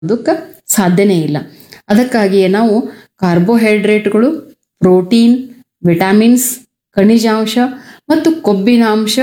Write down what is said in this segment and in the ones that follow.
ಮಾಡೋದಕ್ಕೆ ಸಾಧ್ಯನೇ ಇಲ್ಲ ಅದಕ್ಕಾಗಿಯೇ ನಾವು ಕಾರ್ಬೋಹೈಡ್ರೇಟ್ಗಳು ಪ್ರೋಟೀನ್ ವಿಟಾಮಿನ್ಸ್ ಖನಿಜಾಂಶ ಮತ್ತು ಕೊಬ್ಬಿನಾಂಶ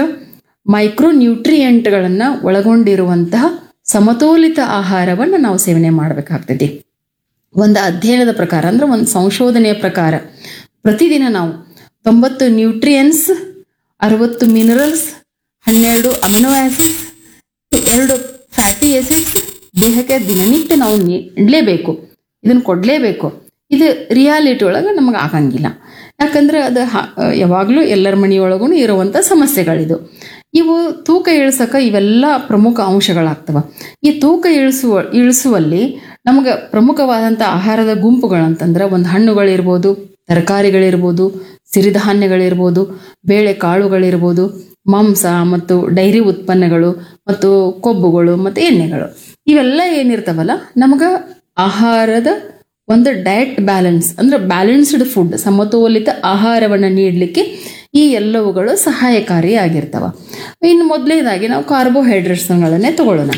ಮೈಕ್ರೋನ್ಯೂಟ್ರಿಯೆಂಟ್ಗಳನ್ನು ಒಳಗೊಂಡಿರುವಂತಹ ಸಮತೋಲಿತ ಆಹಾರವನ್ನು ನಾವು ಸೇವನೆ ಮಾಡಬೇಕಾಗ್ತದೆ ಒಂದು ಅಧ್ಯಯನದ ಪ್ರಕಾರ ಅಂದ್ರೆ ಒಂದು ಸಂಶೋಧನೆಯ ಪ್ರಕಾರ ಪ್ರತಿದಿನ ನಾವು ತೊಂಬತ್ತು ನ್ಯೂಟ್ರಿಯನ್ಸ್ ಅರವತ್ತು ಮಿನರಲ್ಸ್ ಹನ್ನೆರಡು ಅಮಿನೋ ಆಸಿಡ್ಸ್ ಎರಡು ಫ್ಯಾಟಿ ಆಸಿಡ್ಸ್ ದೇಹಕ್ಕೆ ದಿನನಿತ್ಯ ನಾವು ನೀಡಲೇಬೇಕು ಇದನ್ನು ಕೊಡಲೇಬೇಕು ಇದು ರಿಯಾಲಿಟಿ ಒಳಗೆ ನಮಗೆ ಆಗಂಗಿಲ್ಲ ಯಾಕಂದ್ರೆ ಅದು ಹ- ಯಾವಾಗಲೂ ಎಲ್ಲರ ಮನೆಯೊಳಗೂ ಇರುವಂಥ ಸಮಸ್ಯೆಗಳಿದು ಇವು ತೂಕ ಇಳಿಸಕ ಇವೆಲ್ಲ ಪ್ರಮುಖ ಅಂಶಗಳಾಗ್ತವ ಈ ತೂಕ ಇಳಿಸುವ ಇಳಿಸುವಲ್ಲಿ ನಮಗೆ ಪ್ರಮುಖವಾದಂಥ ಆಹಾರದ ಗುಂಪುಗಳಂತಂದ್ರೆ ಒಂದು ಹಣ್ಣುಗಳಿರ್ಬೋದು ತರಕಾರಿಗಳಿರ್ಬೋದು ಸಿರಿಧಾನ್ಯಗಳಿರ್ಬೋದು ಬೇಳೆ ಕಾಳುಗಳಿರ್ಬೋದು ಮಾಂಸ ಮತ್ತು ಡೈರಿ ಉತ್ಪನ್ನಗಳು ಮತ್ತು ಕೊಬ್ಬುಗಳು ಮತ್ತು ಎಣ್ಣೆಗಳು ಇವೆಲ್ಲ ಏನಿರ್ತಾವಲ್ಲ ನಮಗೆ ಆಹಾರದ ಒಂದು ಡಯಟ್ ಬ್ಯಾಲೆನ್ಸ್ ಅಂದ್ರೆ ಬ್ಯಾಲೆನ್ಸ್ಡ್ ಫುಡ್ ಸಮತೋಲಿತ ಆಹಾರವನ್ನು ನೀಡಲಿಕ್ಕೆ ಈ ಎಲ್ಲವುಗಳು ಸಹಾಯಕಾರಿಯಾಗಿರ್ತವ ಇನ್ನು ಮೊದಲನೇದಾಗಿ ನಾವು ಕಾರ್ಬೋಹೈಡ್ರೇಟ್ಸ್ಗಳನ್ನೇ ತಗೊಳ್ಳೋಣ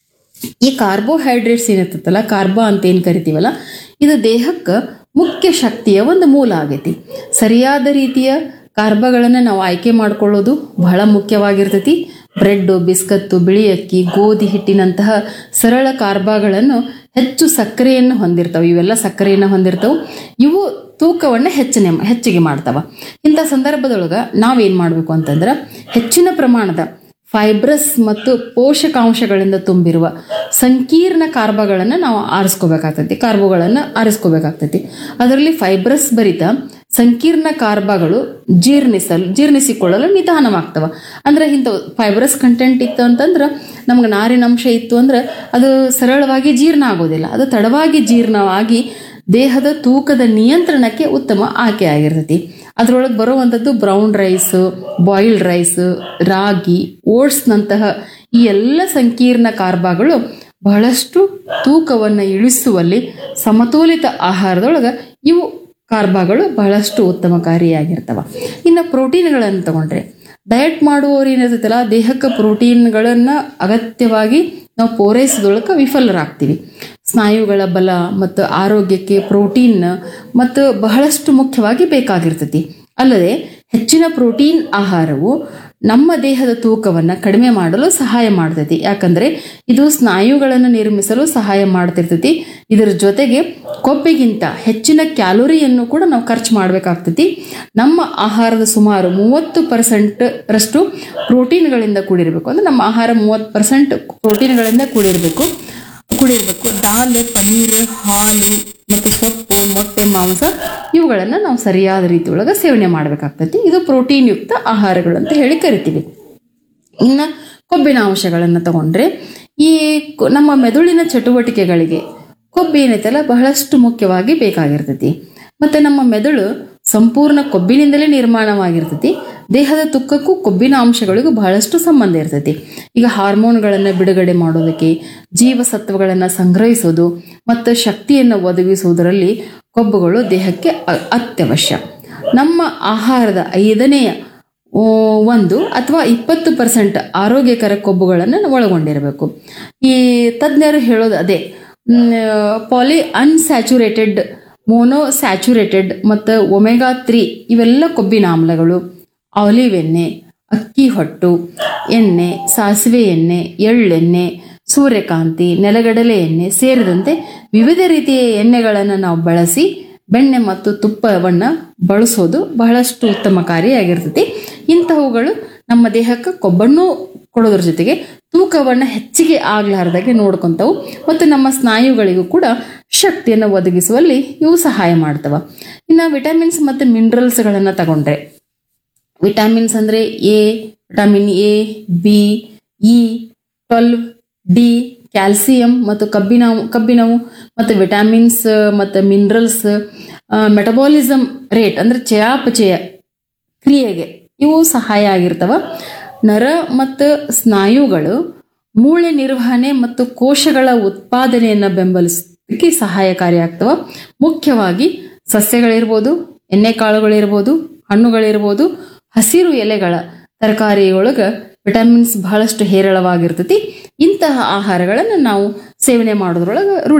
ಈ ಕಾರ್ಬೋಹೈಡ್ರೇಟ್ಸ್ ಏನಿರ್ತೈತಲ್ಲ ಕಾರ್ಬಾ ಅಂತ ಏನು ಕರಿತೀವಲ್ಲ ಇದು ದೇಹಕ್ಕೆ ಮುಖ್ಯ ಶಕ್ತಿಯ ಒಂದು ಮೂಲ ಆಗೈತಿ ಸರಿಯಾದ ರೀತಿಯ ಕಾರ್ಬಗಳನ್ನು ನಾವು ಆಯ್ಕೆ ಮಾಡ್ಕೊಳ್ಳೋದು ಬಹಳ ಮುಖ್ಯವಾಗಿರ್ತೈತಿ ಬ್ರೆಡ್ಡು ಬಿಸ್ಕತ್ತು ಬಿಳಿ ಅಕ್ಕಿ ಗೋಧಿ ಹಿಟ್ಟಿನಂತಹ ಸರಳ ಕಾರ್ಬಾಗಳನ್ನು ಹೆಚ್ಚು ಸಕ್ಕರೆಯನ್ನು ಹೊಂದಿರ್ತವೆ ಇವೆಲ್ಲ ಸಕ್ಕರೆಯನ್ನು ಹೊಂದಿರ್ತವೆ ಇವು ತೂಕವನ್ನು ಹೆಚ್ಚನೆ ಹೆಚ್ಚಿಗೆ ಮಾಡ್ತಾವ ಇಂಥ ಸಂದರ್ಭದೊಳಗೆ ನಾವೇನು ಮಾಡಬೇಕು ಅಂತಂದ್ರೆ ಹೆಚ್ಚಿನ ಪ್ರಮಾಣದ ಫೈಬ್ರಸ್ ಮತ್ತು ಪೋಷಕಾಂಶಗಳಿಂದ ತುಂಬಿರುವ ಸಂಕೀರ್ಣ ಕಾರ್ಬಗಳನ್ನು ನಾವು ಆರಿಸ್ಕೋಬೇಕಾಗ್ತೈತಿ ಕಾರ್ಬೋಗಳನ್ನು ಆರಿಸ್ಕೋಬೇಕಾಗ್ತೈತಿ ಅದರಲ್ಲಿ ಫೈಬ್ರಸ್ ಭರಿತ ಸಂಕೀರ್ಣ ಕಾರ್ಬಗಳು ಜೀರ್ಣಿಸಲು ಜೀರ್ಣಿಸಿಕೊಳ್ಳಲು ನಿಧಾನವಾಗ್ತವ ಅಂದ್ರೆ ಇಂಥ ಫೈಬ್ರಸ್ ಕಂಟೆಂಟ್ ಇತ್ತು ಅಂತಂದ್ರೆ ನಮ್ಗೆ ನಾರಿನಂಶ ಇತ್ತು ಅಂದ್ರೆ ಅದು ಸರಳವಾಗಿ ಜೀರ್ಣ ಆಗೋದಿಲ್ಲ ಅದು ತಡವಾಗಿ ಜೀರ್ಣವಾಗಿ ದೇಹದ ತೂಕದ ನಿಯಂತ್ರಣಕ್ಕೆ ಉತ್ತಮ ಆಯ್ಕೆ ಆಗಿರ್ತೈತಿ ಅದರೊಳಗೆ ಬರುವಂಥದ್ದು brown rice boiled rice ragi ಓಟ್ಸ್ನಂತಹ ಈ ಎಲ್ಲ ಸಂಕೀರ್ಣ ಕಾರ್ಬಗಳು ಬಹಳಷ್ಟು ತೂಕವನ್ನು ಇಳಿಸುವಲ್ಲಿ ಸಮತೋಲಿತ ಆಹಾರದೊಳಗೆ ಇವು ಕಾರ್ಬಗಳು ಬಹಳಷ್ಟು ಉತ್ತಮಕಾರಿಯಾಗಿರ್ತವ ಇನ್ನು ಪ್ರೋಟೀನ್ಗಳನ್ನು ತಗೊಂಡ್ರೆ ಡಯಟ್ ಮಾಡುವವರು ಏನಿರ್ತೈತಲ್ಲ ದೇಹಕ್ಕೆ ಪ್ರೋಟೀನ್ಗಳನ್ನು ಅಗತ್ಯವಾಗಿ ನಾವು ಪೂರೈಸೋದೊಳಗೆ ವಿಫಲರಾಗ್ತೀವಿ ಸ್ನಾಯುಗಳ ಬಲ ಮತ್ತು ಆರೋಗ್ಯಕ್ಕೆ ಪ್ರೋಟೀನ್ ಮತ್ತು ಬಹಳಷ್ಟು ಮುಖ್ಯವಾಗಿ ಬೇಕಾಗಿರ್ತೈತಿ ಅಲ್ಲದೆ ಹೆಚ್ಚಿನ ಪ್ರೋಟೀನ್ ಆಹಾರವು ನಮ್ಮ ದೇಹದ ತೂಕವನ್ನು ಕಡಿಮೆ ಮಾಡಲು ಸಹಾಯ ಮಾಡ್ತೈತಿ ಯಾಕಂದ್ರೆ ಇದು ಸ್ನಾಯುಗಳನ್ನು ನಿರ್ಮಿಸಲು ಸಹಾಯ ಮಾಡ್ತಿರ್ತೈತಿ ಇದರ ಜೊತೆಗೆ ಕೊಬ್ಬಿಗಿಂತ ಹೆಚ್ಚಿನ ಕ್ಯಾಲೋರಿಯನ್ನು ಕೂಡ ನಾವು ಖರ್ಚು ಮಾಡಬೇಕಾಗ್ತೈತಿ ನಮ್ಮ ಆಹಾರದ ಸುಮಾರು ಮೂವತ್ತು ಪರ್ಸೆಂಟ್ ರಷ್ಟು ಪ್ರೋಟೀನ್ಗಳಿಂದ ಕೂಡಿರಬೇಕು ಅಂದ್ರೆ ನಮ್ಮ ಆಹಾರ ಮೂವತ್ತು ಪರ್ಸೆಂಟ್ ಪ್ರೋಟೀನ್ಗಳಿಂದ ಕೂಡಿರಬೇಕು ಕೂಡಿರಬೇಕು ದಾಲ್ ಪನ್ನೀರ್ ಹಾಲು ಮತ್ತು ಸೊಪ್ಪು ಮೊಟ್ಟೆ ಮಾಂಸ ಇವುಗಳನ್ನು ನಾವು ಸರಿಯಾದ ರೀತಿ ಒಳಗೆ ಸೇವನೆ ಮಾಡಬೇಕಾಗ್ತೈತಿ ಇದು ಪ್ರೋಟೀನ್ ಯುಕ್ತ ಆಹಾರಗಳು ಅಂತ ಹೇಳಿ ಕರಿತೀವಿ ಇನ್ನು ಕೊಬ್ಬಿನ ಅಂಶಗಳನ್ನು ತಗೊಂಡ್ರೆ ಈ ಕೊ- ನಮ್ಮ ಮೆದುಳಿನ ಚಟುವಟಿಕೆಗಳಿಗೆ ಕೊಬ್ಬು ಏನೈತಲ್ಲ ಬಹಳಷ್ಟು ಮುಖ್ಯವಾಗಿ ಬೇಕಾಗಿರ್ತೈತಿ ಮತ್ತು ನಮ್ಮ ಮೆದುಳು ಸಂಪೂರ್ಣ ಕೊಬ್ಬಿನಿಂದಲೇ ನಿರ್ಮಾಣವಾಗಿರ್ತೈತಿ ದೇಹದ ತುಕ್ಕಕ್ಕೂ ಕೊಬ್ಬಿನ ಅಂಶಗಳಿಗೂ ಬಹಳಷ್ಟು ಸಂಬಂಧ ಇರ್ತೈತಿ ಈಗ ಹಾರ್ಮೋನ್ಗಳನ್ನು ಬಿಡುಗಡೆ ಮಾಡೋದಕ್ಕೆ ಜೀವಸತ್ವಗಳನ್ನು ಸಂಗ್ರಹಿಸೋದು ಮತ್ತು ಶಕ್ತಿಯನ್ನು ಒದಗಿಸುವುದರಲ್ಲಿ ಕೊಬ್ಬುಗಳು ದೇಹಕ್ಕೆ ಅ- ಅತ್ಯವಶ್ಯ ನಮ್ಮ ಆಹಾರದ ಐದನೆಯ ಓ, ಒಂದು ಅಥವಾ ಇಪ್ಪತ್ತು ಪರ್ಸೆಂಟ್ ಆರೋಗ್ಯಕರ ಕೊಬ್ಬುಗಳನ್ನು ಒಳಗೊಂಡಿರಬೇಕು ಈ ತಜ್ಞರು ಹೇಳೋದು ಅದೇ ಪಾಲಿ ಅನ್ಸ್ಯಾಚುರೇಟೆಡ್ ಮೋನೋ ಸ್ಯಾಚುರೇಟೆಡ್ ಮತ್ತು ಒಮೆಗಾ ತ್ರೀ ಇವೆಲ್ಲ ಕೊಬ್ಬಿನ ಆಮ್ಲಗಳು ಆಲಿವ್ ಎಣ್ಣೆ ಅಕ್ಕಿ ಹೊಟ್ಟು ಎಣ್ಣೆ ಸಾಸಿವೆ ಎಣ್ಣೆ ಎಳ್ಳೆಣ್ಣೆ ಸೂರ್ಯಕಾಂತಿ ನೆಲಗಡಲೆ ಎಣ್ಣೆ ಸೇರಿದಂತೆ ವಿವಿಧ ರೀತಿಯ ಎಣ್ಣೆಗಳನ್ನು ನಾವು ಬಳಸಿ ಬೆಣ್ಣೆ ಮತ್ತು ತುಪ್ಪವನ್ನು ಬಳಸೋದು ಬಹಳಷ್ಟು ಉತ್ತಮಕಾರಿಯಾಗಿರ್ತೈತಿ ಇಂತಹವುಗಳು ನಮ್ಮ ದೇಹಕ್ಕೆ ಕೊಬ್ಬನ್ನು ಕೊಡೋದ್ರ ಜೊತೆಗೆ ತೂಕವನ್ನು ಹೆಚ್ಚಿಗೆ ಆಗ್ಲಾರ್ದಾಗೆ ನೋಡ್ಕೊಂತವು ಮತ್ತು ನಮ್ಮ ಸ್ನಾಯುಗಳಿಗೂ ಕೂಡ ಶಕ್ತಿಯನ್ನು ಒದಗಿಸುವಲ್ಲಿ ಇವು ಸಹಾಯ ಮಾಡ್ತವ ಇನ್ನು ವಿಟಮಿನ್ಸ್ ಮತ್ತು ಮಿನರಲ್ಸ್ಗಳನ್ನು ತಗೊಂಡ್ರೆ ವಿಟಮಿನ್ಸ್ ಅಂದರೆ A vitamin A B E twelve D calcium ಮತ್ತು ಕಬ್ಬಿಣವು ಕಬ್ಬಿಣವು ಮತ್ತು ವಿಟಮಿನ್ಸ್ ಮತ್ತು ಮಿನರಲ್ಸ್ ಮೆಟಬಾಲಿಸಮ್ ರೇಟ್ ಅಂದರೆ ಚಯಾಪಚಯ ಕ್ರಿಯೆಗೆ ಇವು ಸಹಾಯ ಆಗಿರ್ತವ ನರ ಮತ್ತು ಸ್ನಾಯುಗಳು ಮೂಳೆ ನಿರ್ವಹಣೆ ಮತ್ತು ಕೋಶಗಳ ಉತ್ಪಾದನೆಯನ್ನು ಬೆಂಬಲಿಸಲಿಕ್ಕೆ ಸಹಾಯಕಾರಿಯಾಗ್ತವ ಮುಖ್ಯವಾಗಿ ಸಸ್ಯಗಳಿರ್ಬೋದು ಎಣ್ಣೆಕಾಳುಗಳಿರ್ಬೋದು ಹಣ್ಣುಗಳಿರ್ಬೋದು ಹಸಿರು ಎಲೆಗಳ ತರಕಾರಿ ಒಳಗೆ ವಿಟಮಿನ್ಸ್ ಬಹಳಷ್ಟು ಹೇರಳವಾಗಿರ್ತೈತಿ ಇಂತಹ ಆಹಾರಗಳನ್ನು ನಾವು ಸೇವನೆ ಮಾಡೋದ್ರೊಳಗೆ